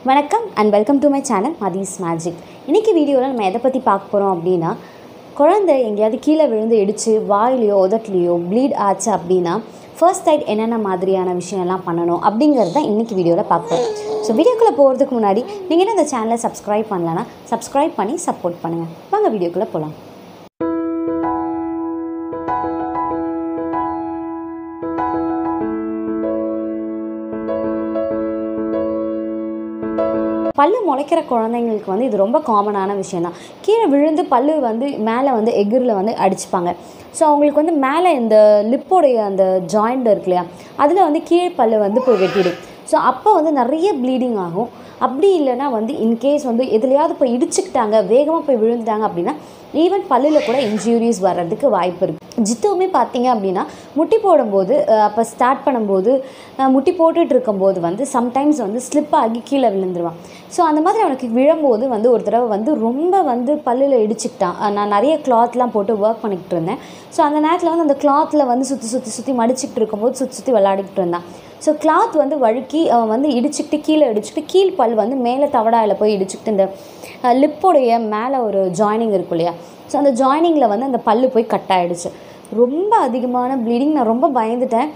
வணக்கம் and welcome to my channel Mathi's magic இன்றைக்கி வீடியோவில் நம்ம எதை பற்றி பார்க்க போகிறோம் அப்படின்னா குழந்தை எங்கேயாவது கீழே விழுந்து இடித்து வாயிலையோ உதட்லையோ ப்ளீட் ஆச்சு அப்படின்னா ஃபர்ஸ்ட் டைட் என்னென்ன மாதிரியான விஷயம்லாம் பண்ணணும் அப்படிங்கிறது தான் இன்றைக்கி வீடியோவில் பார்ப்போம் ஸோ வீடியோக்குள்ளே போகிறதுக்கு முன்னாடி நீங்கள் என்ன இந்த சேனலை சப்ஸ்கிரைப் பண்ணலன்னா சப்ஸ்கிரைப் பண்ணி சப்போர்ட் பண்ணுங்கள் வாங்க வீடியோக்குள்ளே போகலாம் பல்லு முளைக்கிற குழந்தைங்களுக்கு வந்து இது ரொம்ப காமனான விஷயம் தான் கீழே விழுந்து பல்லு வந்து மேலே வந்து எகிரில் வந்து அடிச்சுப்பாங்க ஸோ அவங்களுக்கு வந்து மேலே இந்த லிப்போடைய அந்த ஜாயிண்ட் இருக்கு இல்லையா அதில் வந்து கீழ் பல்லு வந்து போய் வெட்டிடும் ஸோ அப்போ வந்து நிறைய ப்ளீடிங் ஆகும் அப்படி இல்லைன்னா வந்து இன்கேஸ் வந்து எதுலையாவது போய் இடிச்சுக்கிட்டாங்க வேகமாக போய் விழுந்துட்டாங்க அப்படின்னா ஈவன் பல்லில் கூட இன்ஜூரிஸ் வர்றதுக்கு வாய்ப்பு இருக்குது ஜித்துவுமே பார்த்தீங்க அப்படின்னா முட்டி போடும்போது அப்போ ஸ்டார்ட் பண்ணும்போது அஹ், முட்டி போட்டுட்டு இருக்கும்போது வந்து சம்டைம்ஸ் வந்து ஸ்லிப் ஆகி கீழே விழுந்துருவான் ஸோ அந்த மாதிரி அவனுக்கு விழும்போது வந்து ஒரு தடவை வந்து ரொம்ப வந்து பல்லில் இடிச்சுக்கிட்டான் அஹ், நான் நிறைய கிளாத்லாம் போட்டு ஒர்க் பண்ணிக்கிட்டு இருந்தேன் ஸோ அந்த நேரத்தில் வந்து அந்த கிளாத்தில் வந்து சுற்றி சுற்றி சுற்றி மடிச்சுக்கிட்டு இருக்கும்போது சுற்றி சுற்றி விளையாடிக்கிட்டு இருந்தான் ஸோ கிளாத் வந்து வழுக்கி அவன் வந்து இடிச்சுக்கிட்டு கீழே இடிச்சுக்கிட்டு கீழ் பல் வந்து மேலே தவடாயில் போய் இடிச்சுக்கிட்டு இந்த லிப்போடைய மேலே ஒரு ஜாயினிங் இருக்கும் இல்லையா ஸோ அந்த ஜாயினிங்கில் வந்து அந்த பல்லு போய் கட் ஆயிடுச்சு ரொம்ப அதிகமான ப்ளீடிங் நான் ரொம்ப பயந்துட்டேன்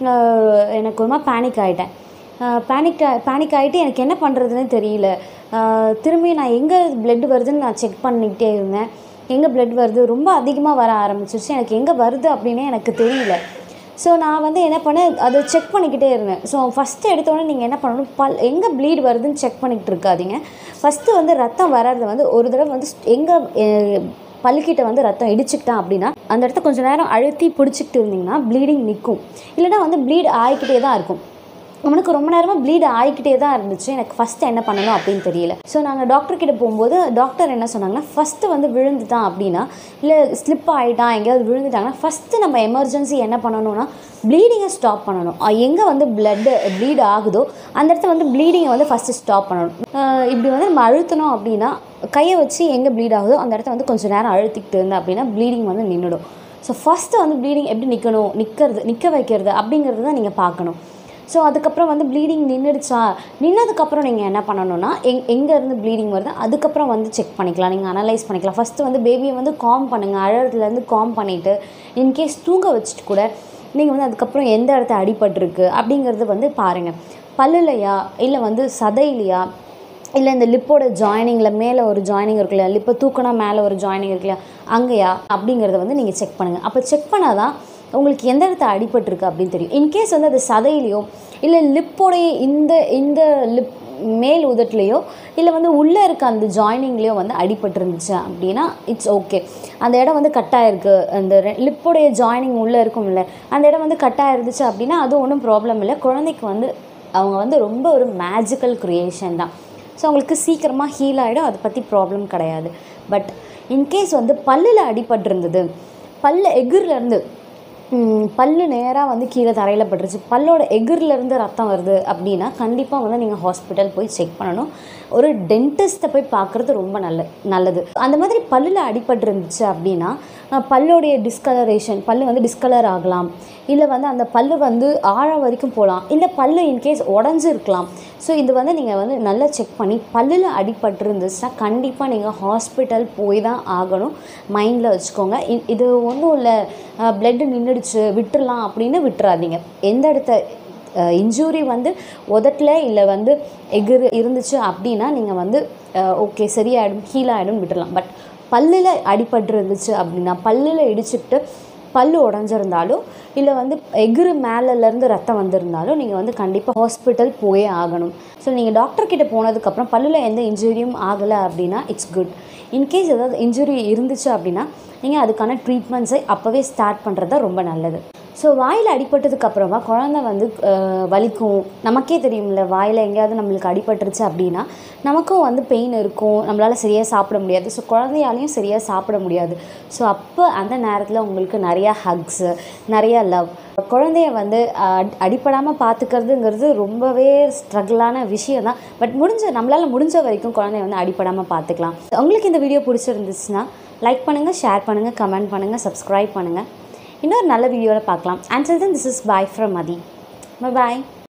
அஹ் எனக்கு ஒரு மாதிரி பேனிக் ஆகிட்டேன் பேனிக் பேனிக் ஆகிட்டு எனக்கு என்ன பண்ணுறதுன்னு தெரியல அஹ் திரும்பி நான் எங்கே பிளட் வருதுன்னு நான் செக் பண்ணிக்கிட்டே இருந்தேன் எங்கே பிளட் வருது ரொம்ப அதிகமாக வர ஆரம்பிச்சிருச்சு எனக்கு எங்கே வருது அப்படின்னே எனக்கு தெரியல ஸோ நான் வந்து என்ன பண்ணேன் அதை செக் பண்ணிக்கிட்டே இருந்தேன் ஸோ ஃபஸ்ட்டு எடுத்தோடனே நீங்கள் என்ன பண்ணணும் பல் எங்கே ப்ளீட் வருதுன்னு செக் பண்ணிக்கிட்டு இருக்காதீங்க ஃபஸ்ட்டு வந்து ரத்தம் வர்றது வந்து ஒரு தடவை வந்து எங்கே பல்கிட்ட வந்து ரத்தம் இடிச்சுக்கிட்டான் அப்படின்னா அந்த இடத்த கொஞ்சம் நேரம் அழுத்தி பிடிச்சிக்கிட்டு இருந்தீங்கன்னா ப்ளீடிங் நிற்கும் இல்லைன்னா வந்து ப்ளீட் ஆகிக்கிட்டே தான் இருக்கும் அவனுக்கு ரொம்ப நேரமாக ப்ளீட் ஆகிக்கிட்டே தான் இருந்துச்சு எனக்கு ஃபஸ்ட்டு என்ன பண்ணணும் அப்படின்னு தெரியல ஸோ நாங்கள் டாக்டர் கிட்ட போகும்போது டாக்டர் என்ன சொன்னாங்கன்னா ஃபஸ்ட்டு வந்து விழுந்துட்டான் அப்படின்னா இல்லை ஸ்லிப் ஆகிட்டான் எங்கேயாவது விழுந்துட்டாங்கன்னா ஃபஸ்ட்டு நம்ம எமர்ஜென்சி என்ன பண்ணணும்னா ப்ளீடிங்கை ஸ்டாப் பண்ணணும் எங்கே வந்து பிளட்டு ப்ளீட் ஆகுதோ அந்த இடத்துல வந்து ப்ளீடிங்கை வந்து ஃபஸ்ட்டு ஸ்டாப் பண்ணணும் அஹ் இப்படி வந்து நம்ம அழுத்தணும் அப்படின்னா கையை வச்சு எங்கே ப்ளீட் ஆகுதோ அந்த இடத்த வந்து கொஞ்சம் நேரம் அழுத்திக்கிட்டு இருந்தேன் அப்படின்னா ப்ளீடிங் வந்து நின்றுடும் ஸோ ஃபஸ்ட்டு வந்து ப்ளீடிங் எப்படி நிற்கணும் நிற்கிறது நிற்க வைக்கிறது அப்படிங்கிறது தான் நீங்கள் பார்க்கணும் ஸோ அதுக்கப்புறம் வந்து ப்ளீடிங் நின்றுடுச்சா நின்னதுக்கப்புறம் நீங்கள் என்ன பண்ணணும்னா எங் எங்கேருந்து ப்ளீடிங் வருது அதுக்கப்புறம் வந்து செக் பண்ணிக்கலாம் நீங்கள் அனலைஸ் பண்ணிக்கலாம் ஃபஸ்ட்டு வந்து பேபியை வந்து காம் பண்ணுங்கள் அழகுலேருந்து காம் பண்ணிவிட்டு இன்கேஸ் தூங்க வச்சுட்டு கூட நீங்கள் வந்து அதுக்கப்புறம் எந்த இடத்த அடிபட்டிருக்கு அப்படிங்கிறது வந்து பாருங்கள் பல்லுலையா இல்லை வந்து சதையிலையா இல்லை இந்த லிப்போட ஜாயினிங்கில் மேலே ஒரு ஜாயினிங் இருக்கு இல்லையா லிப்பை தூக்கினா மேலே ஒரு ஜாயினிங் இருக்கு இல்லையா அங்கேயா அப்படிங்கிறத வந்து நீங்கள் செக் பண்ணுங்கள் அப்போ செக் பண்ணால் தான் உங்களுக்கு எந்த இடத்த அடிபட்டிருக்கு அப்படின்னு தெரியும் இன்கேஸ் வந்து அது சதையிலையோ இல்லை லிப்போடைய இந்த இந்த லிப் மேல் உதட்டுலையோ இல்லை வந்து உள்ளே இருக்க அந்த ஜாயினிங்லேயோ வந்து அடிபட்டிருந்துச்சு அப்படின்னா இட்ஸ் ஓகே அந்த இடம் வந்து கட்டாயிருக்கு அந்த லிப்போடைய ஜாயினிங் உள்ளே இருக்கும்ல அந்த இடம் வந்து கட்டாயிருந்துச்சு அப்படின்னா அது ஒன்றும் ப்ராப்ளம் இல்லை குழந்தைக்கு வந்து அவங்க வந்து ரொம்ப ஒரு மேஜிக்கல் க்ரியேஷன் தான் ஸோ அவங்களுக்கு சீக்கிரமாக ஹீல் ஆகிடும் அதை பற்றி ப்ராப்ளம் கிடையாது பட் இன்கேஸ் வந்து பல்லில் அடிபட்டிருந்தது பல்லு எகிர்லேருந்து பல்லு நேராக வந்து கீழே தரையில் பட்டுருச்சு பல்லோட எகிர்லேருந்து ரத்தம் வருது அப்படின்னா கண்டிப்பாக வந்து நீங்கள் ஹாஸ்பிட்டல் போய் செக் பண்ணணும் ஒரு டென்டிஸ்ட்டை போய் பார்க்குறது ரொம்ப நல்ல நல்லது அந்த மாதிரி பல்லில் அடிபட்டிருந்துச்சு அப்படின்னா அஹ், பல்லோடைய டிஸ்கலரேஷன் பல்லு வந்து டிஸ்கலர் ஆகலாம் இல்லை வந்து அந்த பல்லு வந்து ஆழம் வரைக்கும் போகலாம் இல்லை பல்லு இன்கேஸ் உடஞ்சிருக்கலாம் ஸோ இது வந்து நீங்கள் வந்து நல்லா செக் பண்ணி பல்லில் அடிபட்டிருந்துச்சுன்னா கண்டிப்பாக நீங்கள் ஹாஸ்பிட்டல் போய் தான் ஆகணும் மைண்டில் வச்சுக்கோங்க இ- இது ஒன்றும் இல்லை பிளட்டு நின்றுடுச்சு விட்டுறலாம் அப்படின்னு விட்டுறாதீங்க எந்த இடத்த இன்ஜூரி வந்து உதட்டில் இல்லை வந்து எகிர் இருந்துச்சு அப்படின்னா நீங்கள் வந்து ஓகே சரியாயிடும் ஹீல் ஆகிடும் விட்டுறலாம் பட் பல்லில் அடிபட்டு இருந்துச்சு அப்படின்னா பல்லில் இடிச்சுக்கிட்டு பல்லு உடஞ்சிருந்தாலும் இல்லை வந்து எகிறு மேலேருந்து ரத்தம் வந்திருந்தாலும் நீங்கள் வந்து கண்டிப்பாக ஹாஸ்பிட்டல் போயே ஆகணும் ஸோ நீங்கள் டாக்டர் கிட்ட போனதுக்கப்புறம் பல்லில் எந்த இன்ஜுரியும் ஆகலை அப்படின்னா இட்ஸ் குட் இன்கேஸ் ஏதாவது இன்ஜுரி இருந்துச்சு அப்படின்னா நீங்கள் அதுக்கான ட்ரீட்மெண்ட்ஸை அப்போவே ஸ்டார்ட் பண்ணுறது தான் ரொம்ப நல்லது ஸோ வாயில் அடிபட்டதுக்கு அப்புறமா குழந்தை வந்து அஹ், வலிக்கும் நமக்கே தெரியும்ல வாயில் எங்கேயாவது நம்மளுக்கு அடிபட்டுருச்சு அப்படின்னா நமக்கும் வந்து பெயின் இருக்கும் நம்மளால் சரியாக சாப்பிட முடியாது ஸோ குழந்தையாலையும் சரியாக சாப்பிட முடியாது ஸோ அப்போ அந்த நேரத்தில் உங்களுக்கு நிறையா ஹக்ஸு நிறையா லவ் குழந்தைய வந்து அஹ், அடிபடாமல் பார்த்துக்கிறதுங்கிறது ரொம்பவே ஸ்ட்ரகிளான விஷயம் தான் பட் முடிஞ்ச நம்மளால் முடிஞ்ச வரைக்கும் குழந்தைய வந்து அடிபடாமல் பார்த்துக்கலாம் உங்களுக்கு இந்த வீடியோ பிடிச்சிருந்துச்சுன்னா லைக் பண்ணுங்கள் ஷேர் பண்ணுங்கள் கமெண்ட் பண்ணுங்கள் சப்ஸ்கிரைப் பண்ணுங்கள் இன்னொரு நல்ல வீடியோவில் பார்க்கலாம் and then this is bye from Mathi bye